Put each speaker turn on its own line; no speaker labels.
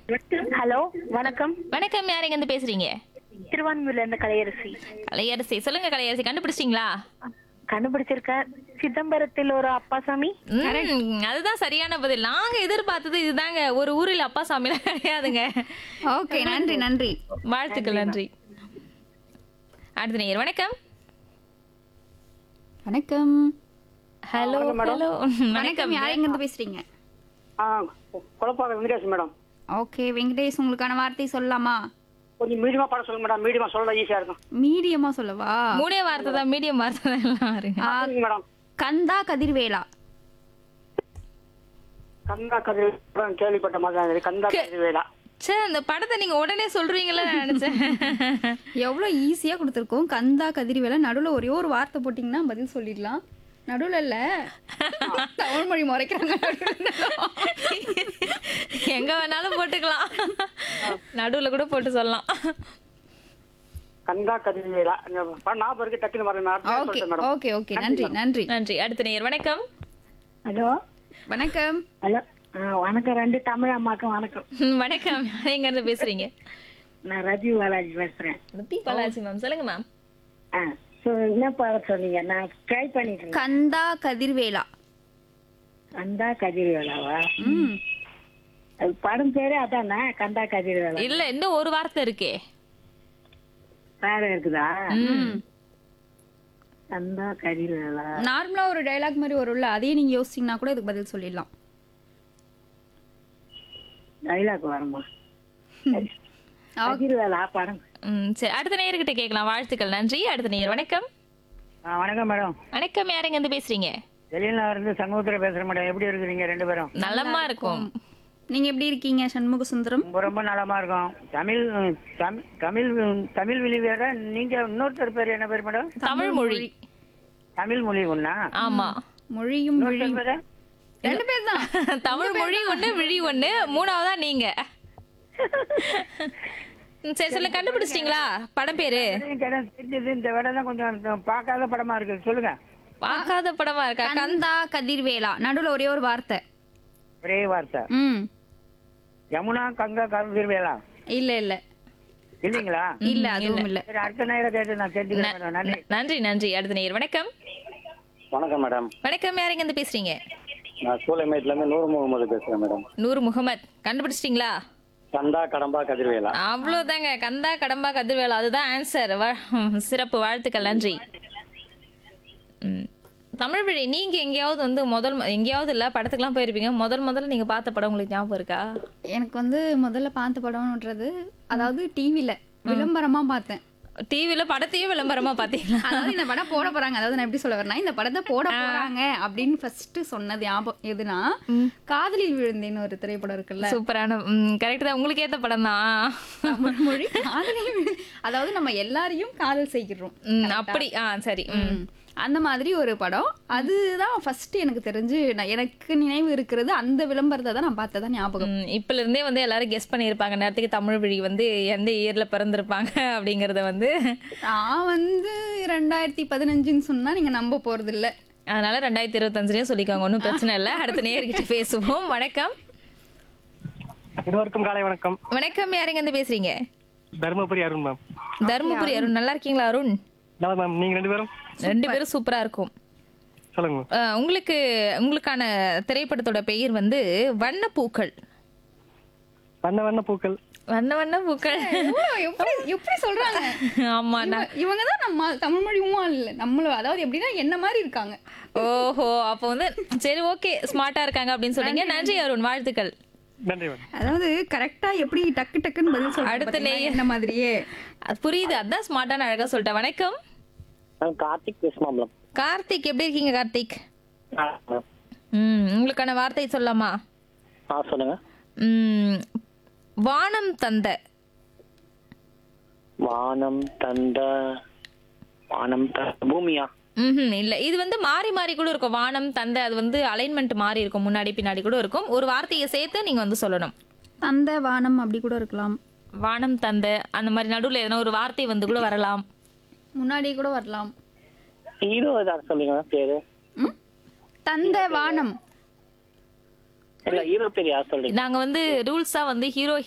Hello வணக்கம்
வணக்கம் யார் இருந்து பேசுறீங்க
திருவான்மூர்ல இருந்து கலையரசி
கலையரசி சொல்லுங்க கலையரசி கண்டுபிடிச்சிங்களா
கண்டுபிடிச்சிருக்க சிதம்பரத்தில் ஒரு அப்பாசாமி
ம், அதுதான் சரியான பதில் நாங்க எதிர்பார்த்தது இதுதாங்க ஒரு ஊரில் அப்பா சாமிலாம் கிடையாதுங்க
ஓகே நன்றி நன்றி
வாழ்த்துக்கள் நன்றி அடுத்த நேயர் வணக்கம்
வணக்கம்
ஹலோ ஹலோ
வணக்கம்
வணக்கம்
யார் எங்க இருந்து பேசுறீங்க
ஆ குழப்பாக வெங்கடேஷ் மேடம்
ஓகே வெங்கடேஷ் உங்களுக்கான வார்த்தை சொல்லலாமா
கொஞ்சம் மீடியமா பாட சொல்லுங்க மேடம் மீடியமா சொல்ல ஈஸியா இருக்கும்
மீடியமா சொல்லவா
மூணே வார்த்தை தான் மீடியம் வார்த்தை தான் எல்லாம் வருங்க
ஆ,
சொல்லுங்க மேடம்
கந்தா கதிர்வேலா
கந்தா கதிர் கேள்விப்பட்ட மாதிரி தான் இருக்கு. கந்தா கதிர்வேலா
சே அந்த படத்தை நீங்க உடனே சொல்றீங்களா நினைச்சேன்
எவ்வளோ ஈஸியா கொடுத்துருக்கோம் கந்தா கதிர்வேலா நடுவுல ஒரே ஒரு வார்த்தை போட்டிங்கன்னா பதில் சொல்லிடலாம் நடுவுல இல்ல தமிழ் மொழி முறைக்கிறாங்க நடுவுல.
எங்க வேணாலும் போட்டுக்கலாம் நடுவுல கூட போட்டு சொல்லலாம்
கந்தா கதிர்வேலா இந்த படம் ஞாபகம் இருக்கு டக்குனு வரேன் நான் அடுத்த
ஓகே
சொல்லிட்டேன் மேடம்
ஓகே ஓகே நன்றி நன்றி
நன்றி அடுத்த நேயர் வணக்கம்
ஹலோ
வணக்கம்
ஹலோ வணக்கம் ரெண்டு தமிழ் அம்மாக்கும் வணக்கம்
ம், வணக்கம் யார் எங்க இருந்து பேசுறீங்க
நான் ரஜிவ் பாலாஜி பேசுறேன்
ருத்தி பாலாஜி மேம் சொல்லுங்க மேம்
ஆ ஸோ என்ன பாட சொன்னீங்க நான் ட்ரை பண்ணிட்டு இருந்தேன்
கந்தா கதிர்வேலா
கந்தா கதிர்வேலாவா
ம்
அது படம் பேரே அதானே கந்தா கதிர்வேலா
இல்ல இன்னும் ஒரு வார்த்தை இருக்கே
வேற இருக்குதா
ம்.
கந்தா கதிர்வேலா
நார்மலா ஒரு டயலாக் மாதிரி வரும்ல அதையே நீங்க யோசிச்சீங்கன்னா கூட இதுக்கு பதில் சொல்லிடலாம்
டைலாக் வருமா கதிர்வேலா படம்
ம், சரி அடுத்த நேயர்கிட்ட கேட்கலாம் வாழ்த்துக்கள் நன்றி அடுத்த நேயர் வணக்கம்
ஆ, வணக்கம் மேடம்
வணக்கம் யார் எங்க இருந்து பேசுறீங்க
வெளியில இருந்து சண்முகத்துல பேசுறேன் மேடம் எப்படி இருக்கிறீங்க ரெண்டு பேரும்
நலமா இருக்கும்
நீங்க எப்படி இருக்கீங்க சண்முக சுந்தரம்
ரொம்ப ரொம்ப நலமா இருக்கும் தமிழ் ம், தமிழ் தமிழ் ம், தமிழ் மொழி வேற நீங்க இன்னொருத்தர் பேர் என்ன பேர் மேடம்
தமிழ் மொழி
தமிழ் மொழி ஒண்ணா
ஆமா
மொழியும் மொழி
இன்னொருத்தர் பேரு?
ரெண்டு பேர் தான்
தமிழ் மொழி ஒண்ணு விழி ஒண்ணு மூணாவதா நீங்க ம், சரி சொல்ல கண்டுபிடிச்சிட்டீங்களா படம் பேரு
எனக்கு இடம் தெரிஞ்சது இந்த விட தான் கொஞ்சம் பார்க்காத படமா இருக்கு சொல்லுங்க
பார்க்காத படமா இருக்கா
கந்தா கதிர்வேலா நடுவுல ஒரே ஒரு வார்த்தை
ஒரே வார்த்தை
ம்
யமுனா கங்கா கதிர்வேலா
இல்ல இல்ல
இல்லைங்களா
இல்ல அதுவும் இல்ல
சரி அடுத்த நேரம் கேட்டு நான் தெரிஞ்சுக்கிறேன் மேடம் நன்றி
ந- நன்றி நன்றி அடுத்த நேயர் வணக்கம்
வணக்கம் மேடம்
வணக்கம் யார் எங்க இருந்து பேசுறீங்க
நான் சூளைமேட்ல இருந்து நூறு முகமது பேசுறேன் மேடம்
நூறு முகமது கண்டுபிடிச்சிட்டீங்களா
சந்தா கடம்பா கதிர்வேலா
அவ்வளவுதாங்க கந்தா கடம்பா கதிர்வேலா அதுதான் ஆன்சர் சிறப்பு வாழ்த்துக்கள் நன்றி ம். தமிழ் வழி நீங்க எங்கேயாவது வந்து முதல் ம- எங்கேயாவது இல்ல படத்துக்குலாம் போயிருப்பீங்க முதல் முதல்ல நீங்க பார்த்த படம் உங்களுக்கு ஞாபகம் இருக்கா
எனக்கு வந்து முதல்ல பார்த்த படம்ன்றது அதாவது டிவில விளம்பரமா பார்த்தேன்
டிவில படத்தையும் விளம்பரமா பாத்தீங்களா
அதாவது இந்த படம் போட போறாங்க அதாவது நான் எப்படி சொல்ல வரேன்னா இந்த படத்தை போட போறாங்க அப்படின்னு ஃபர்ஸ்ட் சொன்னது ஞாபகம் எதுனா காதலில் விழுந்தேன்னு ஒரு திரைப்படம் இருக்குல்ல
சூப்பரான கரெக்ட் தான் உங்களுக்கு ஏத்த படம் தான்
தமிழ் மொழி காதலில் விழு- அதாவது நம்ம எல்லாரையும் காதல் செய்கிறோம்
அப்படி ஆ சரி ம்.
ம். அந்த மாதிரி ஒரு படம் அதுதான் ஃபர்ஸ்ட் எனக்கு தெரிஞ்சு நான் எனக்கு நினைவு இருக்கிறது அந்த விளம்பரத்தை தான் நான் பார்த்ததா ஞாபகம்
ம், இப்பல இருந்தே வந்து எல்லாரும் கெஸ் பண்ணியிருப்பாங்க நேரத்துக்கு தமிழ் வழி வந்து எந்த இயர்ல பிறந்திருப்பாங்க அப்படிங்கறத வந்து
நான் வந்து ரெண்டாயிரத்தி பதினஞ்சுன்னு சொன்னா நீங்க நம்ப போறது இல்ல
அதனால ரெண்டாயிரத்தி இருபத்தஞ்சுலயும் சொல்லிக்கோங்க ஒன்றும் பிரச்சனை இல்லை அடுத்த நேர்கிட்ட பேசுவோம் வணக்கம்
இருவருக்கும் காலை வணக்கம்
வணக்கம் யாருங்க இருந்து பேசுறீங்க
தருமபுரி அருண் மேம்
தருமபுரி அருண் நல்லா இருக்கீங்களா அருண்
நல்லா மேம் நீங்க ரெண்டு பேரும்
ரெண்டு பேரும் சூப்பரா இருக்கும்
சொல்லுங்க மேம்
அஹ், உங்களுக்கு உங்களுக்கான திரைப்படத்தோட பெயர் வந்து வண்ணப்பூக்கள்
வண்ண வண்ண பூக்கள்
வண்ண வண்ண பூக்கள்
எப்படி எப்படி சொல்றாங்க
ஆமா நான்
இவ- இவங்க தான் நம்ம தமிழ் மொழியுமா இல்ல நம்மள அதாவது எப்படின்னா என்ன மாதிரி இருக்காங்க
ஓஹோ அப்போ வந்து சரி ஓகே ஸ்மார்ட்டா இருக்காங்க அப்படின்னு சொல்றீங்க நன்றி அருண் வாழ்த்துக்கள்
நன்றி மேம்
அதாவது கரெக்டா எப்படி டக்கு டக்குன்னு பதில் சொல்றாங்க
அடுத்த
பாத்தீங்களா?
layer.
என்ன மாதிரியே
அது புரியுது அதான் ஸ்மார்ட்டான அழகா சொல்லிட்டேன் வணக்கம்
மேம் கார்த்திக் பேசுமா மேம்
கார்த்திக் எப்படி இருக்கீங்க கார்த்திக்
ஆ மேம்.
ம் உங்களுக்கான வார்த்தை சொல்லலாமா
ஆ சொல்லுங்க
ம், வானம் தந்த
வானம் தந்த வானம் தந்த பூமியா
ம்ஹும், இல்ல இது வந்து மாறி மாறி கூட இருக்கும் வானம் தந்த அது வந்து அலைன்மெண்ட் மாறி இருக்கும் முன்னாடி பின்னாடி கூட இருக்கும் ஒரு வார்த்தையை சேர்த்து நீங்க வந்து சொல்லணும்
தந்த வானம் அப்படி கூட இருக்கலாம்
வானம் தந்த அந்த மாதிரி நடுவுல எதனா ஒரு வார்த்தை வந்து கூட வரலாம்
முன்னாடி கூட வரலாம்
ஹீரோ ஏதாவது சொல்லுங்க பேரு
ம்? தந்த வானம்
இல்ல ஹீரோ பேர் யார் சொல்றீங்க
நாங்க வந்து ரூல்ஸா வந்து ஹீரோ